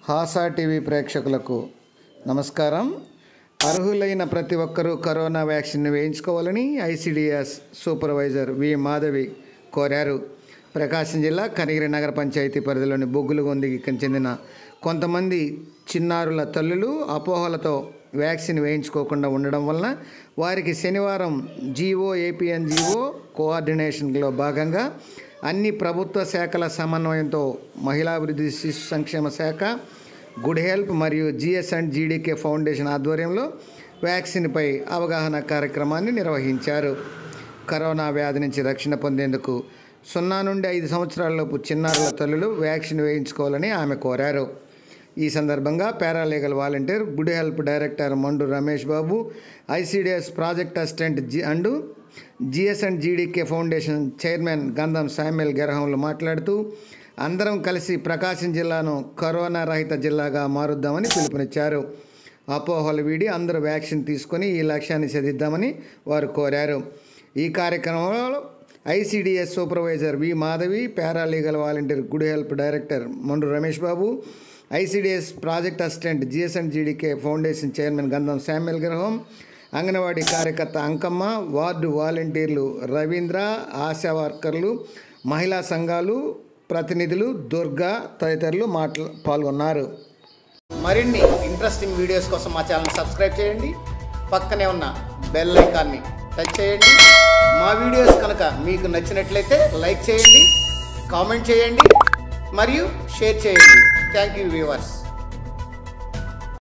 హాసా TV ప్రేక్షకులకు నమస్కారం అర్హులైన ప్రతి ఒక్కరూ కరోనా వ్యాక్సిన్ వేయించుకోవాలని ఐసిడిఎస్ సూపర్వైజర్ వి మాధవి కోరారు ప్రకాశం జిల్లా కనిగిరి నగర పంచాయతీ పరిధిలోని బొగ్గులగొందికి చెందిన కొంతమంది చిన్నారుల తల్లులు అపోహలతో వ్యాక్సిన్ వేయించుకోకుండా ఉండడం వలన వారికి శనివారం జీఓ ఏపీఎన్జిఓ కోఆర్డినేషన్లో భాగంగా అన్ని ప్రభుత్వ శాఖల సమన్వయంతో మహిళాభివృద్ధి శిశు సంక్షేమ శాఖ గుడ్ హెల్ప్ మరియు జిఎస్ అండ్ జీడీకే ఫౌండేషన్ ఆధ్వర్యంలో వ్యాక్సిన్పై అవగాహన కార్యక్రమాన్ని నిర్వహించారు కరోనా వ్యాధి నుంచి రక్షణ పొందేందుకు సున్నా నుండి ఐదు సంవత్సరాలలోపు చిన్నారుల తల్లులు వ్యాక్సిన్ వేయించుకోవాలని ఆమె కోరారు ఈ సందర్భంగా paralegal volunteer good help director Mandu Ramesh Babu ICDS project assistant G and GS and GDK foundation chairman Gandham Samuel గెరహంలు మాట్లాడుతూ అందరం కలిసి ప్రకాశం జిల్లాను కరోనా రహిత జిల్లాగా మారుద్దామని పిలుపునిచ్చారు అపోహలు వీడి అందరూ వ్యాక్సిన్ తీసుకొని ఈ లక్ష్యాన్ని సాధిద్దామని వారు కోరారు ఈ కార్యక్రమంలో ICDS supervisor V Madhavi paralegal volunteer good help director Mandu Ramesh Babu ICDS project assistant GS and GDK foundation chairman Gandham Samuel Graham anganwadi కార్యకర్త అంకమ్మ వార్డు వాలంటీర్లు రవీంద్ర ఆశా వర్కర్లు మహిళా సంఘాలు ప్రతినిధులు దుర్గా తదితరులు మాట్లా పాల్గొన్నారు మరిన్ని ఇంట్రెస్టింగ్ వీడియోస్ కోసం మా ఛానల్ సబ్స్క్రైబ్ చేయండి పక్కనే ఉన్న బెల్ ఐకాన్ని టచ్ చేయండి మా వీడియోస్ కనుక మీకు నచ్చినట్లయితే లైక్ చేయండి కామెంట్ చేయండి మరియు షేర్ చేయండి థ్యాంక్ యూ వ్యూవర్స్